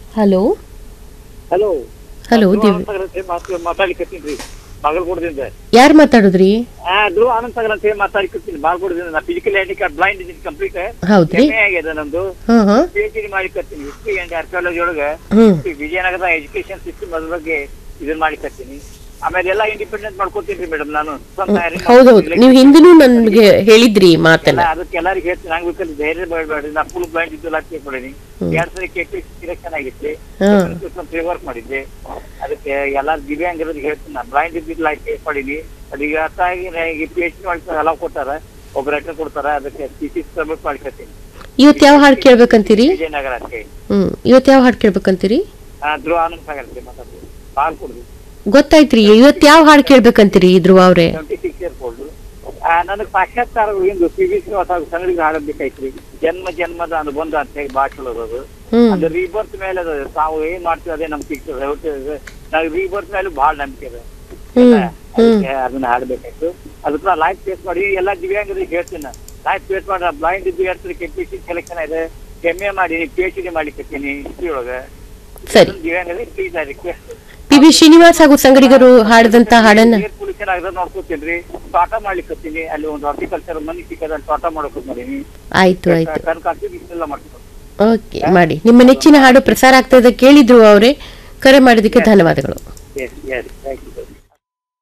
Hello hello hello ದಿವ್ ಮಾತಾಡ್ಲಿಕ್ಕತ್ತೀನಿ ಬಾಗಲಕೋಟದಿಂದ ಯಾರು ಮಾತಾಡುದ್ರಿ ಆ ಧ್ರುವ ಆನಂದ್ ಸಾಗರ್ ಅಂತ ಹೇಳಿ ಮಾತಾಡ್ಲಿಕ್ಕತ್ತೀನಿ ಬಾಗಲಕೋಟದಿಂದ ನಾ ಫಿಸಿಕಲ್ ಹ್ಯಾಂಡಿಕ್ಯಾಪ್ ಬ್ಲೈಂಡ್ ಇದೀನಿ ಕಂಪ್ಲೀಟ್ ಹೌದ್ರಿ ಎಮ್ಮೆ ಆಗಿದೆ ನಮ್ದು ಹಾ ಹಾ ಪಿ ಎಚ್ ಡಿ ಮಾಡ್ಲಿಕ್ಕತ್ತೀನಿ ಹಿಸ್ಟ್ರಿ ಅಂಡ್ ಆರ್ಕಿಯಾಲಜಿ ಒಳಗೆ ಹ್ಮ್ ಈ ವಿಜಯನಗರದ ಎಜುಕೇಶನ್ ಸಿಸ್ಟಮ್ ಅದ್ರ ಬಗ್ಗೆ ಇದನ್ನ ಮಾಡ್ಲಿಕ್ಕತ್ತೀನಿ ಆಮೇಲೆ ಎಲ್ಲ ಇಂಡಿಪೆಂಡೆಂಟ್ ಮಾಡ್ಕೊತೀನಿ ಮೇಡಮ್ ನಾನು ಸ್ವಂತ hiring ಹೌದೌದು ಮಾಡ್ಕೊತೀನಿ. ನೀವು ಹಿಂದಿನೂ ನನ್ಗೆ ಹೇಳಿದ್ರಿ ಈ ಮಾತನ್ನ ಎಲ್ಲ ಅದಕ್ಕೆ ಎಲ್ಲರಿಗೂ ಹೇಳ್ತೀನಿ ನಂಗೆ ಬೇಕಾದ್ರೆ ಧೈರ್ಯ ಬೇಡಬೇಡ್ರಿ ನಾ ಫುಲ್ ಬ್ಲೈಂಡ್ ಇದ್ದು ಲಾಕ್ ಕೊಡೀನಿ ಎರಡ್ ಸರಿ ಕೆ ಪಿ ಸಿಲೆಕ್ಷನ್ ಆಗಿತ್ತು ಹಾ ವರ್ಕ್ ಮಾಡಿದ್ದೆ ಅದಕ್ಕೆ ಎಲ್ಲ ದಿವ್ಯಾಂಗರಿಗೆ ಹೇಳ್ತೀನಿ ನಾನು ಬ್ಲೈಂಡ್ ಇದ್ದಿದ್ದು ಲೈಫ್ ಫೇಸ್ ಮಾಡೀನಿ ಅದೀಗ ಅರ್ಥ ಆಗಿ ನನಗೆ ಪಿ ಎಚ್ ಡಿ ಮಾಡ್ತಾರೆ ಎಲ್ಲ ಕೊಟ್ಟಾರ ಒಬ್ಬ ಲೆಟರ್ ಕೊಡ್ತಾರ ಅದಕ್ಕೆ ಸಿ ಸಿ ಸಬ್ಮಿಟ್ ಮಾಡ್ಕೊತೀನಿ ಇವತ್ತು ಯಾವ ಹಾಡು ಕೇಳ್ಬೇಕಂತೀರಿ ವಿಜಯನಗರ ಅಂತ ಹೇಳಿ ಹ್ಮ್ ಇವತ್ತು ಯಾವ ಹಾಡು ಕೇಳ್ಬೇಕಂತೀರಿ ಆ, ಧ್ರುವ ಆನಂದ್ ಸಾಗರ್ ಅಂತ ಮಾತಾಡ್ತೀನಿ ಕಾಲ್ ಕೊಡ್ದು ಗೊತ್ತಾಯ್ತ್ರಿ ಇವತ್ತು ಯಾವ ಹಾಡು ಕೇಳ್ಬೇಕಂತೀರಿ ಧ್ರುವ ಅವ್ರೆ ಟ್ವೆಂಟಿ ಸಿಕ್ಸ್ ಇಯರ್ಸ್ ಓಲ್ಡ್ ನನಗೆ ಸಾಕ್ಷಾತ್ಕಾರ ಎಂದು ಪಿ ವಿ ಶ್ರೀನಿವಾಸ ಸಂಗಡಿಗೆ ಹಾಡಬೇಕಾಯ್ತ್ರಿ ಜನ್ಮ ಜನ್ಮದ ಅನುಬಂಧ ಅಂತ ಹೇಳಿ ಭಾಳ ಚಲೋ ಅದು ಹ್ಮ್ ಅದು ರೀಬರ್ತ್ ಮೇಲೆ ಅದು ತಾವು ಏನ್ ಮಾಡ್ತೀವಿ ಅದೇ ನಮ್ಗೆ ಸಿಗ್ತದೆ ಹೊರ್ತು ನಾವು ರೀಬರ್ತ್ ಮೇಲೆ ಬಹಳ ನಂಬಿಕೆ ಇದೆ ಹ್ಮ್ ಅದಕ್ಕೆ ಅದನ್ನ ಹಾಡ್ಬೇಕಾಯ್ತು ಅದಕ್ಕೆ ನಾ ಲೈಫ್ ಫೇಸ್ ಮಾಡಿ ಎಲ್ಲ ದಿವ್ಯಾಂಗರಿಗೆ ಹೇಳ್ತೀನಿ ನಾನು ಲೈಫ್ ಫೇಸ್ ಮಾಡಿ ಬ್ಲೈಂಡ್ ಇದ್ದು ಹೇಳ್ತಾರೆ ಕೆ ಪಿ ಸಿ ಸೆಲೆಕ್ಷನ್ ಇದೆ ಎಮ್ ಎ ಮಾಡಿ ಪಿ ಎಚ್ ಡಿ ಮಾಡ್ಲಿಕ್ಕೆ ಹಿಸ್ಟ್ರಿ ಒಳಗೆ ಸರಿ ದಿವ್ಯಾಂಗರಿಗೆ please request P B Srinivas ಹಾಗೂ ಸಂಗಡಿಗರು ಹಾಡಿದಂತ ಹಾಡನ್ನ ಏರ್ ಪೊಲ್ಯೂಷನ್ ಆಗದ ನೋಡ್ಕೊತೀನಿ ತೋಟ ಮಾಡ್ಲಿಕ್ಕತ್ತೀನಿ ಅಲ್ಲಿ ಒಂದು ಹಾರ್ಟಿಕಲ್ಚರ್ ಮನಿ ಸಿಕ್ಕದ ತೋಟ ಮಾಡೋಕೆ ಮಾಡೀನಿ ಆಯ್ತು ಆಯ್ತು ಕನಕಾಸಿ ಇಷ್ಟೆಲ್ಲ ಮಾಡ್ತೀನಿ ಓಕೆ ಮಾಡಿ ನಿಮ್ಮ ನೆಚ್ಚಿನ ಹಾಡು ಪ್ರಸಾರ ಆಗ್ತದೆ ಕೇಳಿದ್ರು ಅವರೇ ಕರೆ ಮಾಡಿದ್ದಕ್ಕೆ ಧನ್ಯವಾದಗಳು ಎಸ್ ಎಸ್ ಥ್ಯಾಂಕ್ ಯು